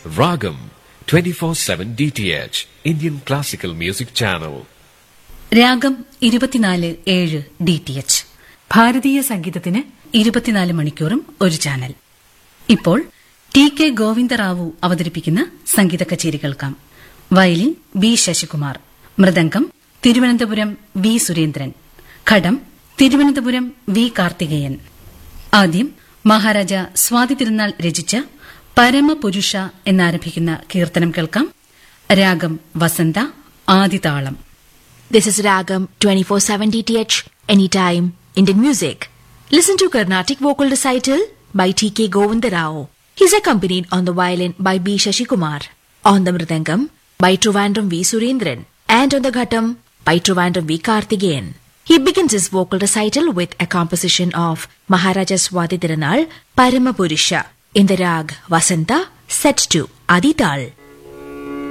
Ragam 24/7 DTH Indian Classical Music Channel. രാഗം ഇരുപത്തിനാല് ഏഴ് ഡി ടി എച്ച് ഭാരതീയ സംഗീതത്തിന് ഇരുപത്തിനാല് മണിക്കൂറും ഒരു ചാനൽ ഇപ്പോൾ ടി കെ ഗോവിന്ദറാവു അവതരിപ്പിക്കുന്ന സംഗീത കച്ചേരി കേൾക്കാം violin B Sasikumar mridangam Thiruvananthapuram V Surendran ghatam Thiruvananthapuram V Karthikeyan ആദ്യം മഹാരാജ സ്വാതി തിരുനാൾ രചിച്ച പരമപുരുഷ എന്നാരംഭിക്കുന്ന കീർത്തനം കേൾക്കാം രാഗം വസന്ത ആദിതാളം This is Ragam 24/7 DTH Anytime Indian Music. Listen to Carnatic vocal recital by T.K. Govindarao. He's accompanied on the violin by B. Shashikumar, on the mridangam by Trivandrum V. Surendran, and on the ghatam by Trivandrum V. Karthikeyan. He begins his vocal recital with a composition of Maharaja Swati Tirunal Paramapurusha in the rag Vasanta set to Adital.